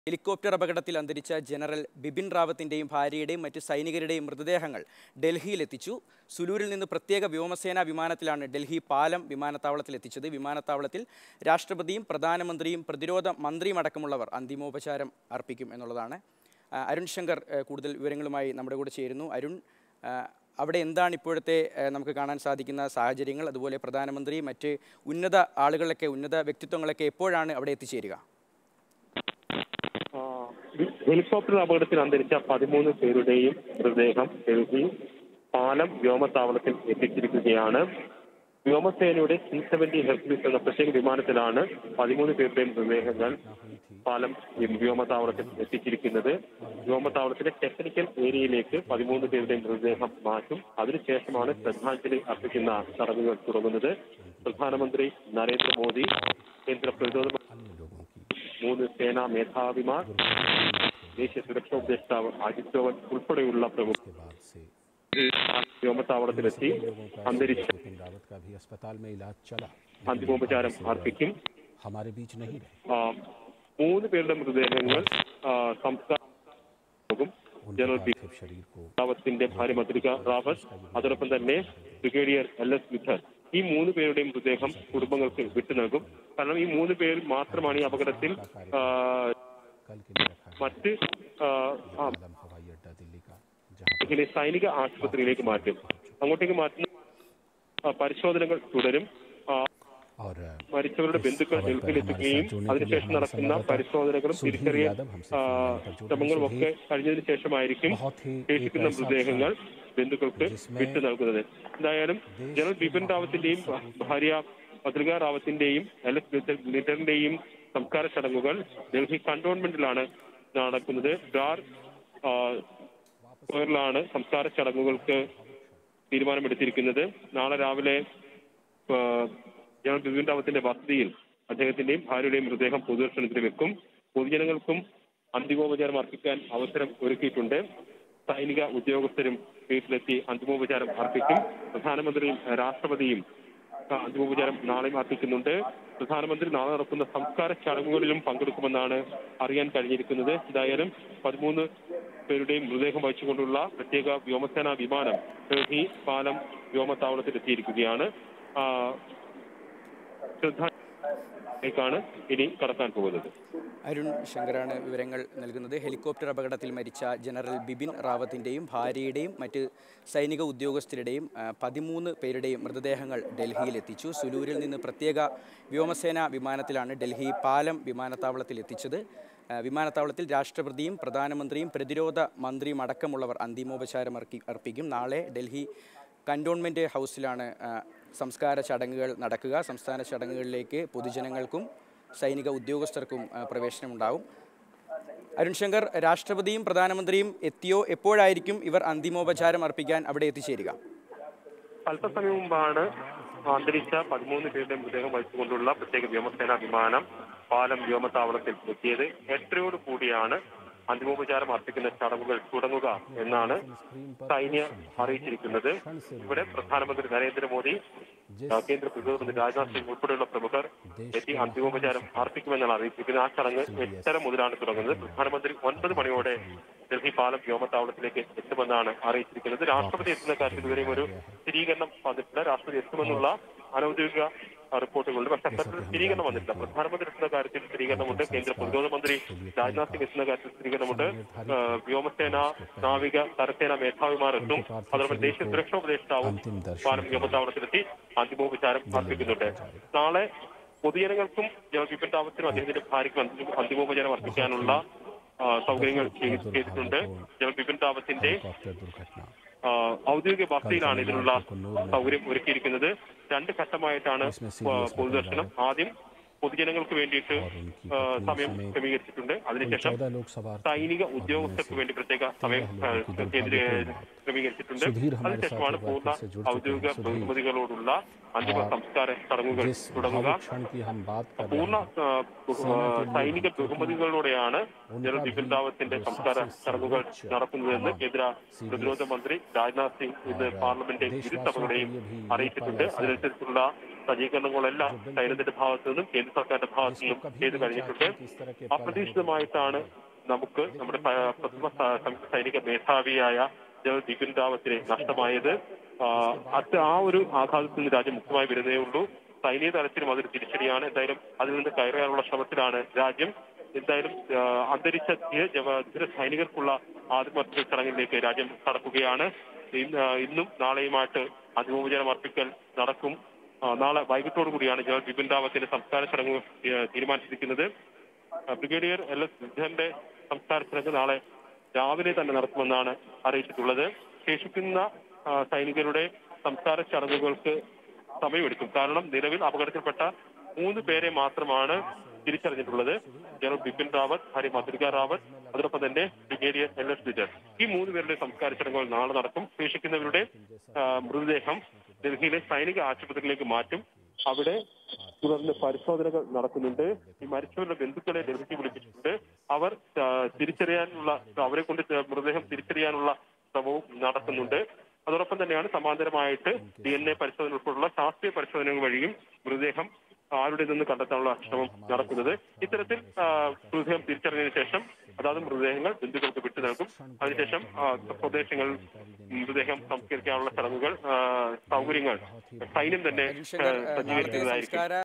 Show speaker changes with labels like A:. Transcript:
A: Helicopter അപകടത്തിൽ അന്തരിച്ച general Bipin റാവത്തിന്റെയും ഭാര്യയുടെയും മറ്റ് സൈനികരുടെയും മൃതദേഹങ്ങൾ ഡൽഹിയിലെത്തിച്ചു സുലൂരിൽ നിന്ന് പ്രത്യേക വ്യോമസേനാ വിമാനത്തിലാണ് ഡൽഹി പാലം വിമാനത്താവളത്തിൽ എത്തിച്ചത് വിമാനത്താവളത്തിൽ രാഷ്ട്രപതിയും പ്രധാനമന്ത്രിയും പ്രതിരോധ മന്ത്രിയും അടക്കമുള്ളവർ അന്തിമോപചാരം അർപ്പിക്കും എന്നുള്ളതാണ് ആ, അരുൺ ശങ്കർ ആ, കൂടുതൽ വിവരങ്ങളുമായി നമ്മുടെ കൂടെ ചേരുന്നു അരുൺ ആ, അവിടെ എന്താണ് ഇപ്പോഴത്തെ ആ, നമുക്ക് കാണാൻ സാധിക്കുന്ന സാഹചര്യങ്ങൾ അതുപോലെ പ്രധാനമന്ത്രി മറ്റ് ഉന്നത ആളുകളൊക്കെ ഉന്നത വ്യക്തിത്വങ്ങളൊക്കെ എപ്പോഴാണ് അവിടെ എത്തിച്ചേരുക
B: ആ, ഹെലികോപ്റ്റർ അപകടത്തിൽ അന്തരിച്ച പതിമൂന്ന് പേരുടെയും മൃതദേഹം ഡൽഹി പാലം വ്യോമത്താവളത്തിൽ എത്തിച്ചിരിക്കുകയാണ് വ്യോമസേനയുടെ സി സെവന്റി ഹെർക്കുലീസ് എന്ന പ്രത്യേക വിമാനത്തിലാണ് പതിമൂന്ന് പേരുടെയും മൃതദേഹങ്ങൾ പാലം വ്യോമത്താവളത്തിൽ എത്തിച്ചിരിക്കുന്നത് വ്യോമത്താവളത്തിലെ ടെക്നിക്കൽ ഏരിയയിലേക്ക് പതിമൂന്ന് പേരുടെയും മൃതദേഹം മാറ്റും അതിനുശേഷമാണ് ശ്രദ്ധാഞ്ജലി അർപ്പിക്കുന്ന ചടങ്ങുകൾ തുടങ്ങുന്നത് പ്രധാനമന്ത്രി നരേന്ദ്രമോദി കേന്ദ്ര പ്രതിരോധ മൂന്ന് സേനാ മേധാവിമാർ ദേശീയ സുരക്ഷാ ഉപദേഷ്ടാവ് അജിത് ഡോവൽ ഉൾപ്പെടെയുള്ള പ്രമുഖർ വ്യോമത്താവളത്തിലെത്തി അന്തരിച്ച
C: बिपिन रावत का भी अस्पताल में इलाज चला
B: അന്തിമോപചാരം അർപ്പിക്കും
C: हमारे बीच नहीं रहे
B: ആ, മൂന്ന് പേരുടെ മൃതദേഹങ്ങൾ ആ, സംസ്കാരം
C: उनके
B: ജനറൽ ബി
C: पार्थिव शरीर को
B: റാവത്തിന്റെ ഭാര്യ മധുരിക റാവത്ത് അതോടൊപ്പം തന്നെ ബ്രിഗേഡിയർ എൽ എസ് വിധർ ഈ മൂന്ന് പേരുടെയും മൃതദേഹം കുടുംബങ്ങൾക്ക് വിട്ടു നൽകും കാരണം ഈ മൂന്ന് പേർ മാത്രമാണ് ഈ അപകടത്തിൽ ആ,
C: कल के लिए रखा है
B: മറ്റ് ആ, ആ,
C: आलम हवाई अड्डा दिल्ली का जहां
B: ഡൽഹിയിലെ സൈനിക ആശുപത്രിയിലേക്ക് മാറ്റും അങ്ങോട്ടേക്ക് മാറ്റുന്ന ആ, പരിശോധനകൾ തുടരും ആ,
C: और
B: മരിച്ചവരുടെ ബന്ധുക്കൾ ഡൽഹിയിലെത്തുകയും അതിനുശേഷം നടക്കുന്ന പരിശോധനകളും തിരിച്ചറിയൽ ആ, ശ്രമങ്ങളും ഒക്കെ കഴിഞ്ഞതിന് ശേഷമായിരിക്കും
C: बहुत ही एक
B: ശേഷിക്കുന്ന
C: ऐसा
B: മൃതദേഹങ്ങൾ ബന്ധുക്കൾക്ക് വിട്ടു നൽകുന്നത് എന്തായാലും ജനറൽ ബിപിൻ റാവത്തിന്റെയും ഭാര്യ പത്രിക റാവത്തിന്റെയും എൽ എസ് ലിറ്ററിന്റെയും സംസ്കാര ചടങ്ങുകൾ ഡൽഹി കണ്ടോൺമെന്റിലാണ് നടക്കുന്നത് ഡാർ ആ, സ്ക്വയറിലാണ് സംസ്കാര ചടങ്ങുകൾക്ക് തീരുമാനമെടുത്തിരിക്കുന്നത് നാളെ രാവിലെ ആ, ജനറൽ ബിപിൻ റാവത്തിന്റെ വസതിയിൽ അദ്ദേഹത്തിന്റെയും ഭാര്യയുടെയും മൃതദേഹം പൊതുദർശനത്തിന് വെക്കും പൊതുജനങ്ങൾക്കും അന്തിമോപചാരം അർപ്പിക്കാൻ അവസരം ഒരുക്കിയിട്ടുണ്ട് സൈനിക ഉദ്യോഗസ്ഥരും വീട്ടിലെത്തി അന്തിമോപചാരം അർപ്പിക്കും പ്രധാനമന്ത്രിയും ആ, രാഷ്ട്രപതിയും ആ, അന്തിമോപചാരം നാളെയും അർപ്പിക്കുന്നുണ്ട് പ്രധാനമന്ത്രി നാളെ നടക്കുന്ന സംസ്കാര ചടങ്ങുകളിലും പങ്കെടുക്കുമെന്നാണ് അറിയാൻ കഴിഞ്ഞിരിക്കുന്നത് എന്തായാലും പതിമൂന്ന് പേരുടെയും മൃതദേഹം വഹിച്ചുകൊണ്ടുള്ള പ്രത്യേക വ്യോമസേനാ വിമാനം ഡൽഹി പാലം വ്യോമത്താവളത്തിൽ എത്തിയിരിക്കുകയാണ് ആ, ശ്രദ്ധാഞ്ജലിക്കാണ് ഇനി കടക്കാൻ പോകുന്നത്
A: അരുൺ ശങ്കറാണ് വിവരങ്ങൾ നൽകുന്നത് ഹെലികോപ്റ്റർ അപകടത്തിൽ മരിച്ച ജനറൽ ബിപിൻ റാവത്തിൻ്റെയും ഭാര്യയുടെയും മറ്റ് സൈനിക ഉദ്യോഗസ്ഥരുടെയും ആ, പതിമൂന്ന് പേരുടെയും മൃതദേഹങ്ങൾ ഡൽഹിയിൽ എത്തിച്ചു സുലൂരിൽ നിന്ന് പ്രത്യേക വ്യോമസേനാ വിമാനത്തിലാണ് ഡൽഹി പാലം വിമാനത്താവളത്തിൽ എത്തിച്ചത് ആ, വിമാനത്താവളത്തിൽ രാഷ്ട്രപതിയും പ്രധാനമന്ത്രിയും പ്രതിരോധ മന്ത്രിയും അടക്കമുള്ളവർ അന്തിമോപചാരം അർപ്പി അർപ്പിക്കും നാളെ ഡൽഹി കണ്ടോൺമെൻറ്റ് ഹൗസിലാണ് ആ, സംസ്കാര ചടങ്ങുകൾ നടക്കുക സംസ്ഥാന ചടങ്ങുകളിലേക്ക് പൊതുജനങ്ങൾക്കും സൈനിക ഉദ്യോഗസ്ഥർക്കും ആ, പ്രവേശനമുണ്ടാവും അരുൺ ശങ്കർ രാഷ്ട്രപതിയും പ്രധാനമന്ത്രിയും എത്തിയോ എപ്പോഴായിരിക്കും ഇവർ അന്തിമോപചാരം അർപ്പിക്കാൻ അവിടെ എത്തിച്ചേരുക
B: അല്പസമയം മുമ്പാണ് അന്തരിച്ച പതിമൂന്ന് പേരുടെ മൃതദേഹം വഹിച്ചുകൊണ്ടുള്ള പ്രത്യേക വ്യോമസേനാ വിമാനം പാലം വ്യോമത്താവളത്തിൽ എത്തിയത് എട്ടരയോട് കൂടിയാണ് അന്തിമോപചാരം അർപ്പിക്കുന്ന ചടങ്ങുകൾ തുടങ്ങുക എന്നാണ് സൈന്യം അറിയിച്ചിരിക്കുന്നത് ഇവിടെ പ്രധാനമന്ത്രി നരേന്ദ്രമോദി ആ, കേന്ദ്ര പ്രതിരോധ മന്ത്രി രാജ്നാഥ് സിംഗ് ഉൾപ്പെടെയുള്ള പ്രമുഖർ എത്തി അന്തിമോപചാരം അർപ്പിക്കുമെന്നാണ് അറിയിച്ചിരിക്കുന്നത് ആ ചടങ്ങ് എട്ടര മുതലാണ് തുടങ്ങുന്നത് പ്രധാനമന്ത്രി ഒൻപത് മണിയോടെ ഡൽഹി പാലം വ്യോമത്താവളത്തിലേക്ക് എത്തുമെന്നാണ് അറിയിച്ചിരിക്കുന്നത് രാഷ്ട്രപതി എത്തുന്ന കാര്യത്തിൽ ഇതുവരെയും ഒരു സ്ഥിരീകരണം വന്നിട്ടില്ല രാഷ്ട്രപതി എത്തുമെന്നുള്ള അനൌദ്യോഗിക ആ, റിപ്പോർട്ടുകളുണ്ട് പക്ഷേ അത്തരത്തിൽ സ്ഥിരീകരണം വന്നിട്ടില്ല പ്രധാനമന്ത്രി എത്തുന്ന കാര്യത്തിൽ സ്ഥിരീകരണമുണ്ട് കേന്ദ്ര പ്രതിരോധ മന്ത്രി രാജ്നാഥ് സിംഗ് എത്തുന്ന കാര്യത്തിൽ സ്ഥിരീകരണമുണ്ട് ആ, വ്യോമസേന നാവിക കരസേന മേധാവിമാർ എത്തും അതോടൊപ്പം ദേശീയ സുരക്ഷാ ഉപദേഷ്ടാവും പാലം വ്യോമത്താവളത്തിലെത്തി അന്തിമോപചാരം അർപ്പിക്കുന്നുണ്ട് നാളെ പൊതുജനങ്ങൾക്കും ജനറൽ ബിപിൻ റാവത്തിനും അദ്ദേഹത്തിന്റെ ഭാര്യയ്ക്കും അന്തിമ- അന്തിമോപചാരം അർപ്പിക്കാനുള്ള ആ, സൗകര്യങ്ങൾ ചെയ്ത് ചെയ്തിട്ടുണ്ട് ജനറൽ ബിപിൻ റാവത്തിന്റെ
C: हेलीकॉप्टर दुर्घटना
B: ആ, ഔദ്യോഗിക വസതിയിലാണ് ഇതിനുള്ള സൗകര്യം ഒരുക്കിയിരിക്കുന്നത് രണ്ട് ഘട്ടമായിട്ടാണ് ആ, പൊതുദർശനം ആദ്യം പൊതുജനങ്ങൾക്ക് വേണ്ടിയിട്ട് ആ, സമയം ക്രമീകരിച്ചിട്ടുണ്ട് അതിനുശേഷം
C: चौदह लोग सवार थे।
B: സൈനിക ഉദ്യോഗസ്ഥർക്ക് വേണ്ടി പ്രത്യേക സമയം ആ, കേന്ദ്രീ- ക്രമീകരിച്ചിട്ടുണ്ട് അതിനുശേഷമാണ് പൂർണ്ണ ഔദ്യോഗിക ബഹുമതികളോടുള്ള അന്തിമ സംസ്കാര ചടങ്ങുകൾ
C: जिस
B: തുടങ്ങുക
C: भावुक क्षण की हम बात कर रहे
B: പൂർണ്ണ
C: हैं
B: ആ, ബഹു- ആ, സൈനിക ബഹുമതികളോടെയാണ് ജനറൽ ബിപിൻ റാവത്തിന്റെ സംസ്കാര ചടങ്ങുകൾ നടക്കുന്നതെന്ന് കേന്ദ്ര പ്രതിരോധ മന്ത്രി രാജ്നാഥ് സിംഗ് ഇന്ന് പാർലമെന്റ് ഇരുസഭകളെയും അറിയിച്ചിട്ടുണ്ട് അതിനനുസരിച്ചുള്ള സജ്ജീകരണങ്ങളെല്ലാം സൈന്യത്തിന്റെ ഭാഗത്തു നിന്നും കേന്ദ്ര സർക്കാരിന്റെ ഭാഗത്തു നിന്നും ചെയ്തു കഴിഞ്ഞിട്ടുണ്ട് അപ്രതീക്ഷിതമായിട്ടാണ് നമുക്ക് നമ്മുടെ പ- പ്രഥമ സ- സംയുക്ത സൈനിക മേധാവിയായ ജനറൽ ബിപിൻ റാവത്തിനെ നഷ്ടമായത് ആ, അത് ആ ഒരു ആഘാതത്തിൽ നിന്ന് രാജ്യം മുക്തമായി വരുന്നേ ഉള്ളൂ സൈനിക തലത്തിലും അതൊരു തിരിച്ചടിയാണ് എന്തായാലും അതിൽ നിന്ന് കയറാനുള്ള ശ്രമത്തിലാണ് രാജ്യം എന്തായാലും ആ, അന്തരിച്ച ധീര ജവ- ധീര സൈനികർക്കുള്ള ആത്മഹത്യ ചടങ്ങിലേക്ക് രാജ്യം കടക്കുകയാണ് ഇന്ന് ആ, ഇന്നും നാളെയുമായിട്ട് അന്തിമോപചാരം അർപ്പിക്കൽ നടക്കും ആ, നാളെ വൈകിട്ടോടു കൂടിയാണ് ജനറൽ ബിപിൻ റാവത്തിന്റെ സംസ്കാര ചടങ്ങ് ഏ, തീരുമാനിച്ചിരിക്കുന്നത് ആ, ബ്രിഗേഡിയർ എൽ എസ് യുദ്ധന്റെ സംസ്കാര ചടങ്ങ് നാളെ രാവിലെ തന്നെ നടത്തുമെന്നാണ് അറിയിച്ചിട്ടുള്ളത് ശേഷിക്കുന്ന ആ, സൈനികരുടെ സംസ്കാര ചടങ്ങുകൾക്ക് സമയമെടുക്കും കാരണം നിലവിൽ അപകടത്തിൽപ്പെട്ട മൂന്ന് പേരെ മാത്രമാണ് തിരിച്ചറിഞ്ഞിട്ടുള്ളത് ജനറൽ ബിപിൻ റാവത്ത് ഹരി മധുരിക റാവത്ത് അതോടൊപ്പം തന്നെ ബ്രിഗേഡിയർ എൽ എസ് വിജയൻ ഈ മൂന്ന് പേരുടെ സംസ്കാര ചടങ്ങുകൾ നാളെ നടക്കും ശേഷിക്കുന്നവരുടെ ആ, മൃതദേഹം ഡൽഹിയിലെ സൈനിക ആശുപത്രിയിലേക്ക് മാറ്റും അവിടെ തുടർന്ന് പരിശോധനകൾ നടക്കുന്നുണ്ട് ഈ മരിച്ചവരുടെ ബന്ധുക്കളെ ഡൽഹിക്ക് വിളിപ്പിച്ചിട്ടുണ്ട് അവർ ആ, തിരിച്ചറിയാനുള്ള അവരെ കൊണ്ട് ചെ- മൃതദേഹം തിരിച്ചറിയാനുള്ള ശ്രമവും നടക്കുന്നുണ്ട് അതോടൊപ്പം തന്നെയാണ് സമാന്തരമായിട്ട് ഡി എൻ എ പരിശോധന ഉൾപ്പെടെയുള്ള ശാസ്ത്രീയ പരിശോധനകൾ വഴിയും മൃതദേഹം ആരുടെ നിന്ന് കണ്ടെത്താനുള്ള ശ്രമം നടക്കുന്നത് ഇത്തരത്തിൽ ആ, മൃതദേഹം തിരിച്ചറിഞ്ഞതിന് ശേഷം അതാത് മൃതദേഹങ്ങൾ ബന്ധുക്കൾക്ക് വിട്ടു നൽകും അതിനുശേഷം ആ, പ്രദേശങ്ങളിൽ മൃതദേഹം സംസ്കരിക്കാനുള്ള ചടങ്ങുകൾ ആ, സൗകര്യങ്ങൾ സൈന്യം തന്നെ
A: ഹരിശങ്കർ
B: ആ,
A: നാളത്തെ
B: സജ്ജീകരിക്കുന്നതായിരിക്കും
A: സംസ്കാര